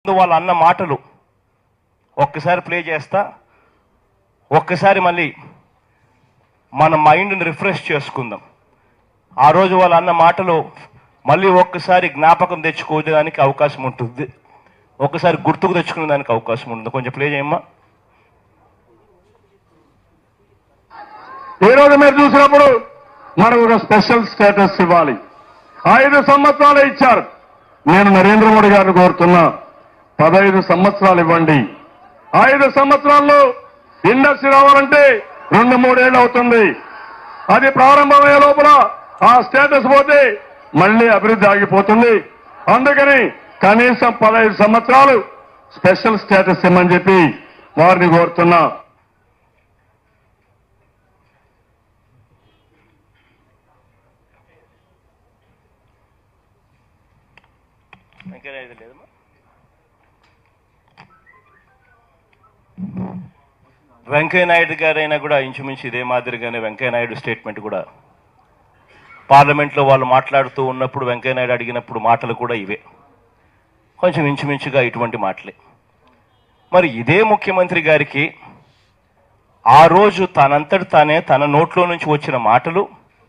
ముందు వాళ్ళు అన్న మాటలు ఒక్కసారి ప్లే చేస్తా ఒక్కసారి మళ్ళీ మన మైండ్ని రిఫ్రెష్ చేసుకుందాం ఆ రోజు వాళ్ళు అన్న మాటలు మళ్ళీ ఒక్కసారి జ్ఞాపకం తెచ్చుకోవడానికి అవకాశం ఉంటుంది ఒక్కసారి గుర్తుకు తెచ్చుకునే దానికి అవకాశం ఉంటుంది కొంచెం ప్లే చేయమ్మా ఈ రోజు మీరు చూసినప్పుడు మనకు ఒక స్పెషల్ స్టేటస్ ఇవ్వాలి ఐదు సంవత్సరాలు ఇచ్చారు నేను నరేంద్ర మోడీ గారిని కోరుతున్నా పదహైదు సంవత్సరాలు ఇవ్వండి ఐదు సంవత్సరాల్లో ఇండస్ట్రీ రావాలంటే రెండు మూడేళ్ళు అవుతుంది అది ప్రారంభమయ్యే లోపల ఆ స్టేటస్ పోతే మళ్ళీ అభివృద్ధి ఆగిపోతుంది అందుకని కనీసం పదహైదు సంవత్సరాలు స్పెషల్ స్టేటస్ ఇమ్మని చెప్పి వారిని కోరుతున్నా వెంకయ్యనాయుడు లేదమ్మా వెంకయ్యనాయుడు గారైనా కూడా ఇంచుమించు ఇదే మాదిరిగానే వెంకయ్యనాయుడు స్టేట్మెంట్ కూడా పార్లమెంట్లో వాళ్ళు మాట్లాడుతూ ఉన్నప్పుడు వెంకయ్యనాయుడు అడిగినప్పుడు మాటలు కూడా ఇవే కొంచెం ఇంచుమించుగా ఇటువంటి మాటలే మరి ఇదే ముఖ్యమంత్రి గారికి ఆ రోజు తనంతటి తానే తన నోట్లో నుంచి వచ్చిన మాటలు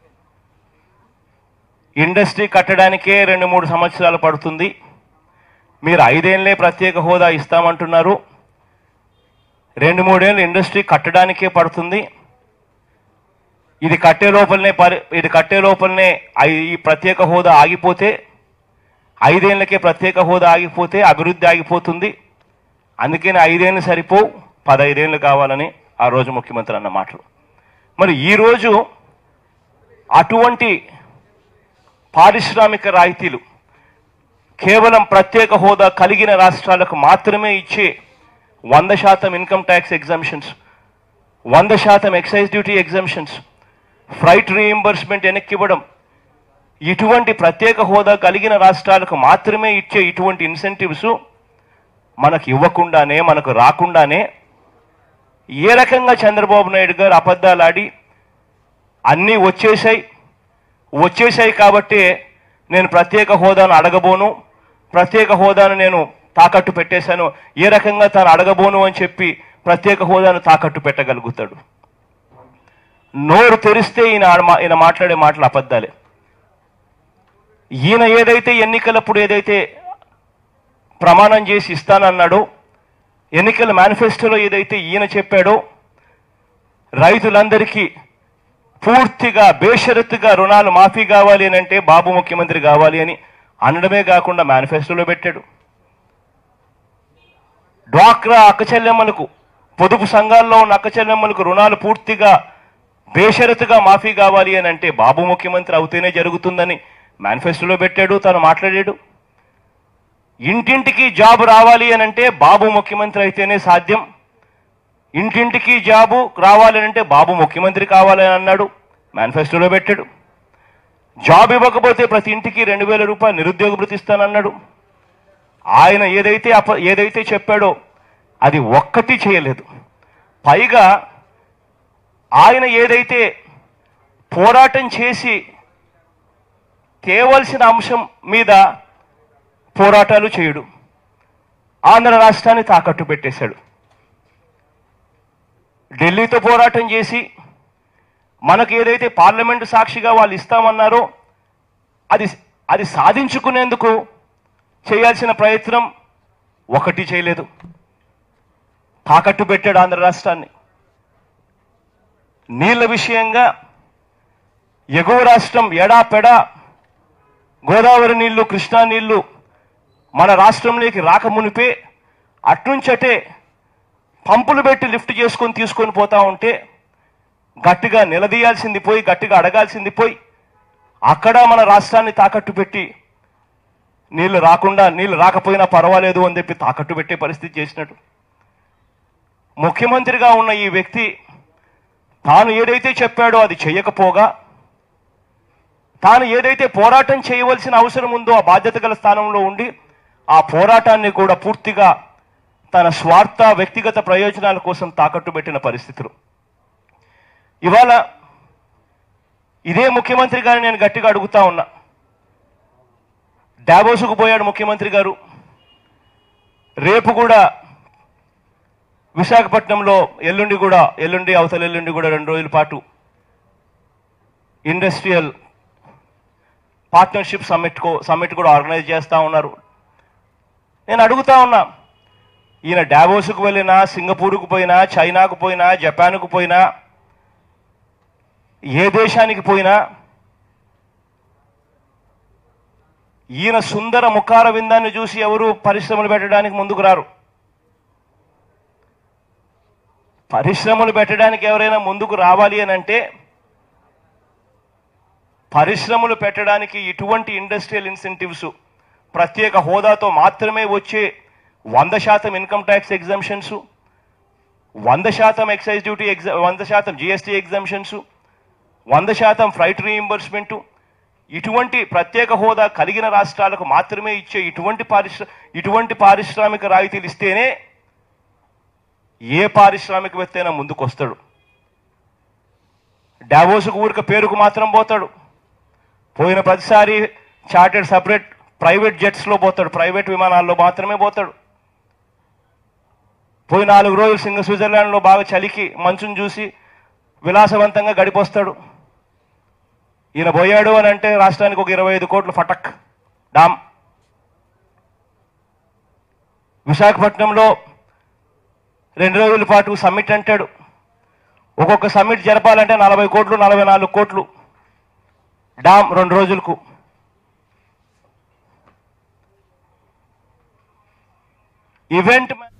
ఇండస్ట్రీ కట్టడానికే రెండు మూడు సంవత్సరాలు పడుతుంది మీరు ఐదేళ్లే ప్రత్యేక హోదా ఇస్తామంటున్నారు రెండు మూడేళ్ళు ఇండస్ట్రీ కట్టడానికే పడుతుంది ఇది కట్టే లోపలనే పరి ఇది కట్టే లోపలనే ఐ- ఈ ప్రత్యేక హోదా ఆగిపోతే ఐదేళ్లకే ప్రత్యేక హోదా ఆగిపోతే అభివృద్ధి ఆగిపోతుంది అందుకని ఐదేళ్ళు సరిపోవు పదైదేళ్ళు కావాలని ఆ రోజు ముఖ్యమంత్రి అన్న మాటలు మరి ఈరోజు అటువంటి పారిశ్రామిక రాయితీలు కేవలం ప్రత్యేక హోదా కలిగిన రాష్ట్రాలకు మాత్రమే ఇచ్చే వంద శాతం ఇన్కమ్ ట్యాక్స్ ఎగ్జామ్షన్స్ వంద శాతం excise duty exemptions freight reimbursement వెనక్కి ఇవ్వడం ఇటువంటి ప్రత్యేక హోదా కలిగిన రాష్ట్రాలకు మాత్రమే ఇచ్చే ఇటువంటి ఇన్సెంటివ్స్ మనకు ఇవ్వకుండానే మనకు రాకుండానే ఏ రకంగా చంద్రబాబు నాయుడు గారు అబద్ధాలు ఆడి అన్నీ వచ్చేసాయి వచ్చేసాయి కాబట్టి నేను ప్రత్యేక హోదాను అడగబోను ప్రత్యేక హోదాను నేను తాకట్టు పెట్టేశాను ఏ రకంగా తాను అడగబోను అని చెప్పి ప్రత్యేక హోదాను తాకట్టు పెట్టగలుగుతాడు నోరు తెరిస్తే ఈయన ఆడ- మా- ఈయన మాట్లాడే మాటలు అబద్ధాలే ఈయన ఏదైతే ఎన్నికలప్పుడు ఏదైతే ప్రమాణం చేసి ఇస్తానన్నాడో ఎన్నికల మేనిఫెస్టోలో ఏదైతే ఈయన చెప్పాడో రైతులందరికీ పూర్తిగా బేషరతుగా రుణాలు మాఫీ కావాలి అని అంటే బాబు ముఖ్యమంత్రి కావాలి అని అనడమే కాకుండా మేనిఫెస్టోలో పెట్టాడు డ్వాక్రా అక్కచెల్లెమ్మలకు పొదుపు సంఘాల్లో ఉన్న అక్కచెల్లెమ్మలకు రుణాలు పూర్తిగా బేషరతుగా మాఫీ కావాలి అని అంటే బాబు ముఖ్యమంత్రి అవుతేనే జరుగుతుందని మేనిఫెస్టోలో పెట్టాడు తను మాట్లాడాడు ఇంటింటికి జాబ్ రావాలి అని అంటే బాబు ముఖ్యమంత్రి అయితేనే సాధ్యం ఇంటింటికి జాబు రావాలని అంటే బాబు ముఖ్యమంత్రి కావాలని అన్నాడు మేనిఫెస్టోలో పెట్టాడు జాబ్ ఇవ్వకపోతే ప్రతి ఇంటికి రెండు వేల రూపాయలు నిరుద్యోగ భృతి ఇస్తానన్నాడు ఆయన ఏదైతే అప ఏదైతే చెప్పాడో అది ఒక్కటి చేయలేదు పైగా ఆయన ఏదైతే పోరాటం చేసి తేవలసిన అంశం మీద పోరాటాలు చేయడు ఆంధ్ర రాష్ట్రాన్ని తాకట్టు పెట్టేశాడు ఢిల్లీతో పోరాటం చేసి మనకు ఏదైతే పార్లమెంటు సాక్షిగా వాళ్ళు ఇస్తామన్నారో అది అది సాధించుకునేందుకు చేయాల్సిన ప్రయత్నం ఒకటి చేయలేదు తాకట్టు పెట్టాడు ఆంధ్ర రాష్ట్రాన్ని నీళ్ల విషయంగా ఎగువ రాష్ట్రం ఎడాపెడా గోదావరి నీళ్లు కృష్ణా నీళ్లు మన రాష్ట్రంలోకి రాకమునిపే అట్నుంచటే పంపులు పెట్టి లిఫ్ట్ చేసుకొని తీసుకొని పోతా ఉంటే గట్టిగా నిలదీయాల్సింది పోయి గట్టిగా అడగాల్సింది పోయి అక్కడ మన రాష్ట్రాన్ని తాకట్టు పెట్టి నీళ్లు రాకుండా నీళ్లు రాకపోయినా పర్వాలేదు అని చెప్పి తాకట్టు పెట్టే పరిస్థితి చేసినట్టు ముఖ్యమంత్రిగా ఉన్న ఈ వ్యక్తి తాను ఏదైతే చెప్పాడో అది చేయకపోగా తాను ఏదైతే పోరాటం చేయవలసిన అవసరం ఉందో ఆ బాధ్యత గల స్థానంలో ఉండి ఆ పోరాటాన్ని కూడా పూర్తిగా తన స్వార్థ వ్యక్తిగత ప్రయోజనాల కోసం తాకట్టు పెట్టిన పరిస్థితులు ఇవాళ ఇదే ముఖ్యమంత్రి గారిని నేను గట్టిగా అడుగుతా ఉన్నా డాబోసుకు పోయాడు ముఖ్యమంత్రి గారు రేపు కూడా విశాఖపట్నంలో ఎల్లుండి కూడా ఎల్లుండి అవతల ఎల్లుండి కూడా రెండు రోజుల పాటు industrial partnership summit co summit కూడా ఆర్గనైజ్ చేస్తా ఉన్నారు నేను అడుగుతా ఉన్నా ఈయన డావోస్కు వెళ్ళినా సింగపూర్కు పోయినా చైనాకు పోయినా జపాన్కు పోయినా ఏ దేశానికి పోయినా ఈయన సుందర ముఖార విందాన్ని చూసి ఎవరు పరిశ్రమలు పెట్టడానికి ముందుకు రారు పరిశ్రమలు పెట్టడానికి ఎవరైనా ముందుకు రావాలి అని అంటే పరిశ్రమలు పెట్టడానికి ఇటువంటి ఇండస్ట్రియల్ ఇన్సెంటివ్స్ ప్రత్యేక హోదాతో మాత్రమే వచ్చే వంద శాతం ఇన్కమ్ ట్యాక్స్ ఎగ్జామ్షన్స్ వంద శాతం ఎక్సైజ్ డ్యూటీ ఎగ్జా వంద శాతం జిఎస్టీ ఎగ్జామ్షన్స్ వంద శాతం ఫ్రైట్ రీఇంబర్స్మెంటు ఇటువంటి ప్రత్యేక హోదా కలిగిన రాష్ట్రాలకు మాత్రమే ఇచ్చే ఇటువంటి పారిశ్ర ఇటువంటి పారిశ్రామిక రాయితీలు ఇస్తేనే ఏ పారిశ్రామికవేత్త అయినా ముందుకు వస్తాడు డావోస్కు ఊరిక పేరుకు మాత్రం పోతాడు పోయిన ప్రతిసారి చార్టెడ్ సపరేట్ ప్రైవేట్ జెట్స్లో పోతాడు ప్రైవేట్ విమానాల్లో మాత్రమే పోతాడు పోయి నాలుగు రోజులు సింగ స్విట్జర్లాండ్లో బాగా చలికి మంచును చూసి విలాసవంతంగా గడిపొస్తాడు ఈయన పోయాడు అని అంటే రాష్ట్రానికి ఒక ఇరవై ఐదు కోట్లు ఫటక్ డామ్ విశాఖపట్నంలో రెండు రోజుల పాటు సమ్మిట్ అంటాడు ఒక్కొక్క సమ్మిట్ జరపాలంటే నలభై కోట్లు నలభై నాలుగు కోట్లు డామ్ రెండు రోజులకు ఈవెంట్